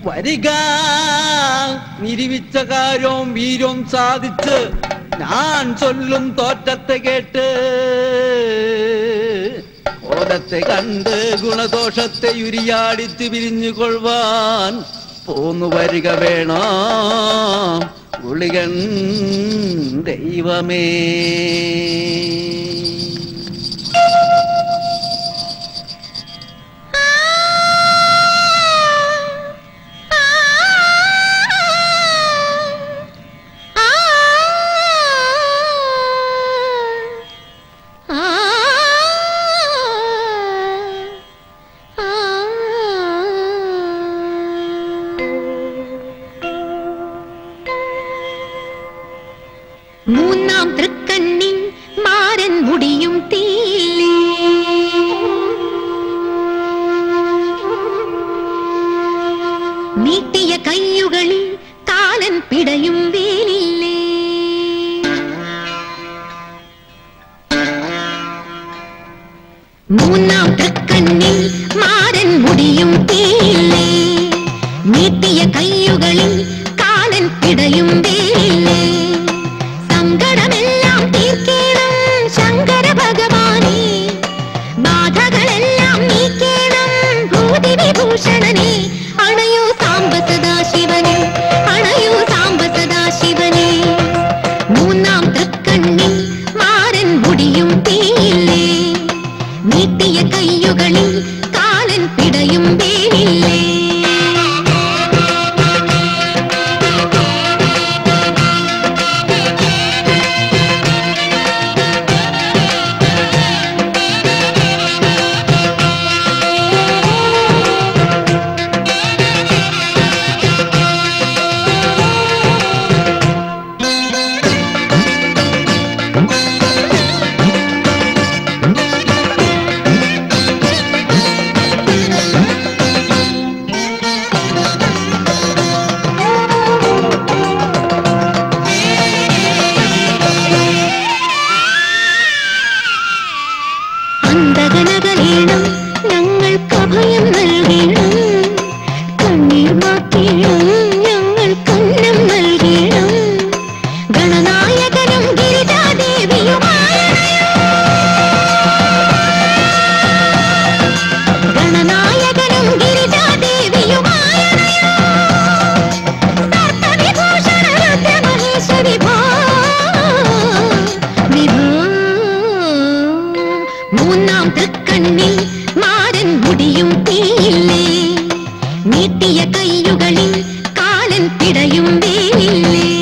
വരിക നിരുവിച്ച കാര്യവും വീര്യവും സാധിച്ച് ഞാൻ ചൊല്ലും തോറ്റത്തെ കേട്ട് ഓലത്തെ കണ്ട് ഗുണദോഷത്തെ ഉരിയാടിച്ച് പിരിഞ്ഞു കൊള്ളുവാൻ പോന്നു വരിക വേണം ഗുളികൻ ദൈവമേ മൂന്നാം തൃക്കണ്ണിൽ മാരൻ മുടിയും തീയില്ലേ നീട്ടിയ കയ്യുകളിൽ കാലൻ പിടയും വേലില്ലേ മൂന്നാം തൃക്കണ്ണിൽ മാരൻ മുടിയും തീയില്ലേ നീട്ടിയ കയ്യുകളിൽ കാലൻ പിടയും വേലില്ലേ സങ്കടമെല്ലാം തീർക്കേണം ശങ്കര ഭഗവാനെ ബാധകളെല്ലാം നീക്കേണം ഭൂതി വിഭൂഷണനെ അണയോ സാംബ സദാശിവനെ അണയോ സാംബ സദാശിവനെ മൂന്നാം തൃക്കണ്ണിൽ മാരൻ മുടിയും തീയില്ലേ നീട്ടിയ കയ്യുകളിൽ കാലൻ പിടയും വേലില്ലേ അന്തകനകലേണം ഞങ്ങൾക്ക് അഭയം നൽകണം കണ്ണീർ മാറ്റേണം ഞങ്ങൾ കന്നം നൽകണം ഗണനായകനും ഗിരിജാദേവിയുമായ ഗണനായകനും ഗിരിജാദേവിയുമായ സർപ്പവിഭൂഷണ രുദ്രമഹേശ വിഭോ വിഭോ മൂന്നാം തൃക്കണ്ണിൽ മാരൻ മുടിയും തീയില്ലേ നീട്ടിയ കയ്യുകളിൽ കാലൻ പിടയും വേലില്ലേ